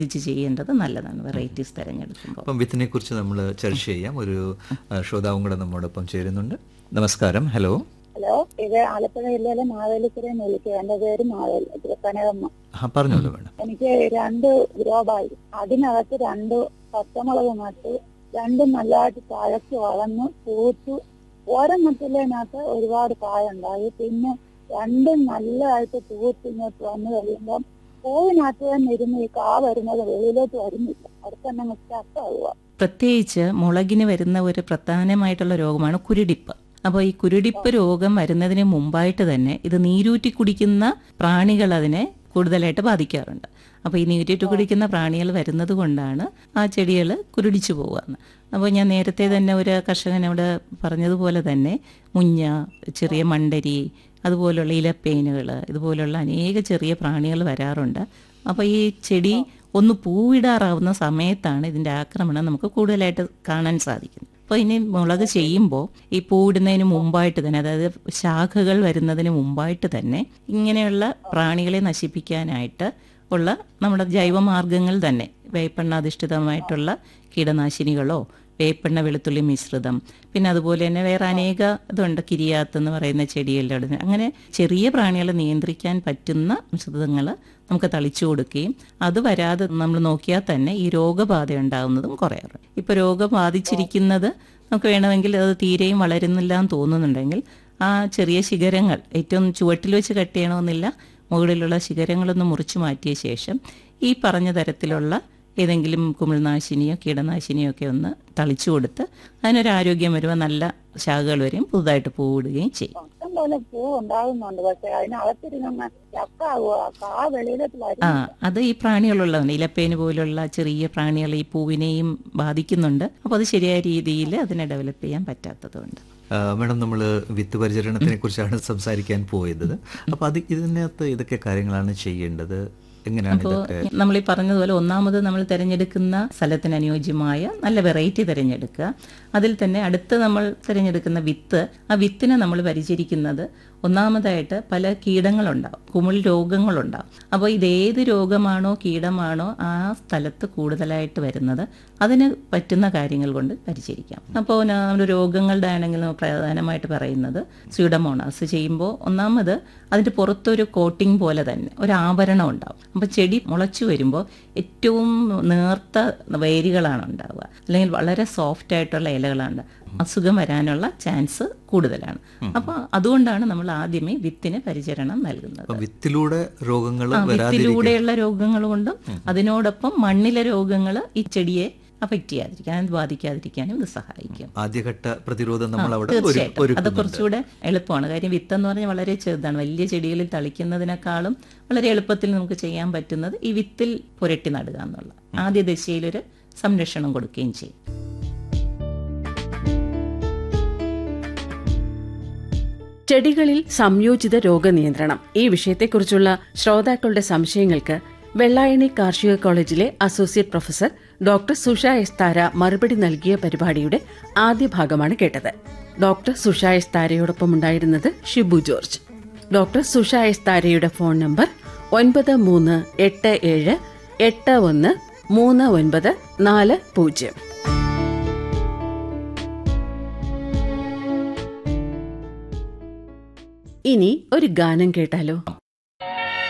ഇത് ചെയ്യേണ്ടത് നല്ലതാണ് വെറൈറ്റീസ് തിരഞ്ഞെടുക്കുമ്പോൾ അപ്പം വിത്തിനെ കുറിച്ച് നമ്മൾ ചർച്ച ചെയ്യാം ഒരു ആ, ശ്രോതാവും കൂടെ നമ്മോടൊപ്പം ചേരുന്നുണ്ട് നമസ്കാരം ഹലോ ഹലോ ഇത് ആലപ്പുഴ ജില്ലയിലെ മാവേലിക്കരയിൽ നിന്ന് വിളിക്കുക എന്റെ പേര് മാവേലി കനകമ്മ ആ പറഞ്ഞോളൂ വേണം എനിക്ക് രണ്ട് ഗ്രോബായി അതിനകത്ത് രണ്ട് പച്ചമുളക് നട്ട് രണ്ടും നല്ലതായിട്ട് തഴച്ച് വളർന്ന് പൂത്ത് ഓരോന്നത്തിലതിനകത്ത് ഒരുപാട് കായുണ്ടായി പിന്നെ രണ്ടും നല്ലതായിട്ട് പൂത്ത് ഇങ്ങോട്ട് വന്നു കഴിയുമ്പം പൂവിനകത്ത് തന്നെ ഇരുന്ന് ഈ കാ വരുന്നത് വെളിയിലോട്ട് വരുന്നില്ല അടുത്ത് തന്നെ സ്റ്റക്കാവുക പ്രത്യേകിച്ച് മുളകിന് വരുന്ന ഒരു പ്രധാനമായിട്ടുള്ള രോഗമാണ് കുരുടിപ്പ് അപ്പോൾ ഈ കുരുടിപ്പ് രോഗം വരുന്നതിന് മുമ്പായിട്ട് തന്നെ ഇത് നീരൂറ്റി കുടിക്കുന്ന പ്രാണികൾ അതിനെ കൂടുതലായിട്ട് ബാധിക്കാറുണ്ട് അപ്പോൾ ഈ നീരൂറ്റി കുടിക്കുന്ന പ്രാണികൾ വരുന്നത് കൊണ്ടാണ് ആ ചെടികൾ കുരുടിച്ചു പോവുകയെന്ന് അപ്പോൾ ഞാൻ നേരത്തെ തന്നെ ഒരു കർഷകനോട് പറഞ്ഞതുപോലെ തന്നെ മുഞ്ഞ ചെറിയ മണ്ടരി അതുപോലുള്ള ഇലപ്പേനുകൾ ഇതുപോലുള്ള അനേക ചെറിയ പ്രാണികൾ വരാറുണ്ട് അപ്പോൾ ഈ ചെടി ഒന്ന് പൂവിടാറാവുന്ന സമയത്താണ് ഇതിൻ്റെ ആക്രമണം നമുക്ക് കൂടുതലായിട്ട് കാണാൻ സാധിക്കുന്നത് അപ്പോൾ ഇനി മുളക് ചെയ്യുമ്പോൾ ഈ പൂവിടുന്നതിന് മുമ്പായിട്ട് തന്നെ അതായത് ശാഖകൾ വരുന്നതിന് മുമ്പായിട്ട് തന്നെ ഇങ്ങനെയുള്ള പ്രാണികളെ നശിപ്പിക്കാനായിട്ട് ഉള്ള നമ്മുടെ ജൈവമാർഗങ്ങൾ തന്നെ വേപ്പെണ്ണാധിഷ്ഠിതമായിട്ടുള്ള കീടനാശിനികളോ വേപ്പെണ്ണ വെളുത്തുള്ളി മിശ്രിതം പിന്നെ അതുപോലെ തന്നെ വേറെ അനേക ഇതുണ്ട് കിരിയാത്ത് എന്ന് പറയുന്ന ചെടികളുടെ അങ്ങനെ ചെറിയ പ്രാണികളെ നിയന്ത്രിക്കാൻ പറ്റുന്ന മിശ്രിതങ്ങൾ നമുക്ക് തളിച്ചു കൊടുക്കുകയും അത് വരാതെ നമ്മൾ നോക്കിയാൽ തന്നെ ഈ രോഗബാധ ഉണ്ടാകുന്നതും കുറയാറ് ഇപ്പോൾ രോഗം ബാധിച്ചിരിക്കുന്നത് നമുക്ക് വേണമെങ്കിൽ അത് തീരെയും വളരുന്നില്ല എന്ന് തോന്നുന്നുണ്ടെങ്കിൽ ആ ചെറിയ ശിഖരങ്ങൾ ഏറ്റവും ചുവട്ടിൽ വെച്ച് കട്ട് ചെയ്യണമെന്നില്ല മുകളിലുള്ള ശിഖരങ്ങളൊന്ന് മുറിച്ചു മാറ്റിയ ശേഷം ഈ പറഞ്ഞ തരത്തിലുള്ള ഏതെങ്കിലും കുമിൾനാശിനിയോ കീടനാശിനിയോ ഒക്കെ ഒന്ന് തളിച്ചു കൊടുത്ത് അതിനൊരു ആരോഗ്യം വരുമ്പോൾ നല്ല ശാഖകൾ വരെയും പുതുതായിട്ട് പൂവിടുകയും ചെയ്യും ഇഷ്ടം പോലെ പൂ ഉണ്ടാകുന്നുണ്ട് പക്ഷെ അതിനകത്തിരുന്ന് ചക്കാവുക കാ വെളിയിലോട്ട് ആ വരും അത് ഈ പ്രാണികളുള്ളതാണ് ഇലപ്പേന് പോലുള്ള ചെറിയ പ്രാണികൾ ഈ പൂവിനെയും ബാധിക്കുന്നുണ്ട് അപ്പോൾ അത് ശരിയായ രീതിയിൽ അതിനെ ഡെവലപ്പ് ചെയ്യാൻ പറ്റാത്തതുകൊണ്ട് ആ, മേഡം നമ്മൾ വിത്ത് പരിചരണത്തിനെ കുറിച്ചാണ് സംസാരിക്കാൻ പോയത് അപ്പോൾ അത് ഇതിനകത്ത് ഇതൊക്കെ കാര്യങ്ങളാണ് ചെയ്യേണ്ടത് എങ്ങനെയാണ് അപ്പോൾ ഇതൊക്കെ നമ്മൾ ഈ പറഞ്ഞതുപോലെ ഒന്നാമത് നമ്മൾ തിരഞ്ഞെടുക്കുന്ന സ്ഥലത്തിന് അനുയോജ്യമായ നല്ല വെറൈറ്റി തിരഞ്ഞെടുക്കുക അതിൽ തന്നെ അടുത്ത് നമ്മൾ തിരഞ്ഞെടുക്കുന്ന വിത്ത് ആ വിത്തിനെ നമ്മൾ പരിചരിക്കുന്നത് ഒന്നാമതായിട്ട് പല കീടങ്ങളുണ്ടാവും കുമിൾ രോഗങ്ങളുണ്ടാവും അപ്പോൾ ഇതേത് രോഗമാണോ കീടമാണോ ആ സ്ഥലത്ത് കൂടുതലായിട്ട് വരുന്നത് അതിന് പറ്റുന്ന കാര്യങ്ങൾ കൊണ്ട് പരിചരിക്കാം അപ്പോൾ നമ്മൾ രോഗങ്ങളുടെ ആണെങ്കിൽ നമ്മൾ പ്രധാനമായിട്ട് പറയുന്നത് സ്യൂഡമോണാസ് ചെയ്യുമ്പോൾ ഒന്നാമത് അതിൻ്റെ പുറത്തൊരു കോട്ടിംഗ് പോലെ തന്നെ ഒരു ആവരണം ഉണ്ടാവും അപ്പോൾ ചെടി മുളച്ചു വരുമ്പോൾ ഏറ്റവും നേർത്ത വേരുകളാണ് ഉണ്ടാവുക അല്ലെങ്കിൽ വളരെ സോഫ്റ്റ് ആയിട്ടുള്ള ഇലകളാണ് അസുഖം വരാനുള്ള ചാൻസ് കൂടുതലാണ് അപ്പോൾ അതുകൊണ്ടാണ് നമ്മൾ ആദ്യമേ വിത്തിന് പരിചരണം നൽകുന്നത് അപ്പം വിത്തിലൂടെ രോഗങ്ങൾ ആ, വരാതിരിക്കാൻ വിത്തിലൂടെയുള്ള രോഗങ്ങൾ കൊണ്ടും അതിനോടൊപ്പം മണ്ണിലെ രോഗങ്ങൾ ഈ ചെടിയെ അഫക്റ്റ് ചെയ്യാതിരിക്കാൻ അത് ബാധിക്കാതിരിക്കാനും ഇത് സഹായിക്കും ആദ്യഘട്ട പ്രതിരോധം നമ്മൾ അവിടെ ഒരു- തീർച്ചയായിട്ടും അത് ഒരുക്കുന്നുണ്ട് കുറച്ചുകൂടെ എളുപ്പമാണ് കാര്യം വിത്തെന്ന് പറഞ്ഞാൽ വളരെ ചെറുതാണ് വലിയ ചെടികളിൽ തളിക്കുന്നതിനേക്കാളും വളരെ എളുപ്പത്തിൽ നമുക്ക് ചെയ്യാൻ പറ്റുന്നത് ഈ വിത്തിൽ പുരട്ടി നടുക എന്നുള്ള ആദ്യ ദശയിലൊരു സംരക്ഷണം കൊടുക്കുകയും ചെയ്യും ചെടികളിൽ സംയോജിത രോഗനിയന്ത്രണം ഈ വിഷയത്തെക്കുറിച്ചുള്ള ശ്രോതാക്കളുടെ സംശയങ്ങൾക്ക് വെള്ളായണി കാർഷിക കോളേജിലെ associate professor doctor Susha S Thara മറുപടി നൽകിയ പരിപാടിയുടെ ആദ്യ ഭാഗമാണ് കേട്ടത് ഡോക്ടർ സുഷ എസ് താരയോടൊപ്പം ഉണ്ടായിരുന്നത് Shibu George doctor Susha S താരയുടെ ഫോൺ നമ്പർ ഒൻപത് മൂന്ന് എട്ട് ഏഴ് എട്ട് ഒന്ന് മൂന്ന് ഒൻപത് നാല് പൂജ്യം ഇനി ഒരു ഗാനം കേട്ടാലോ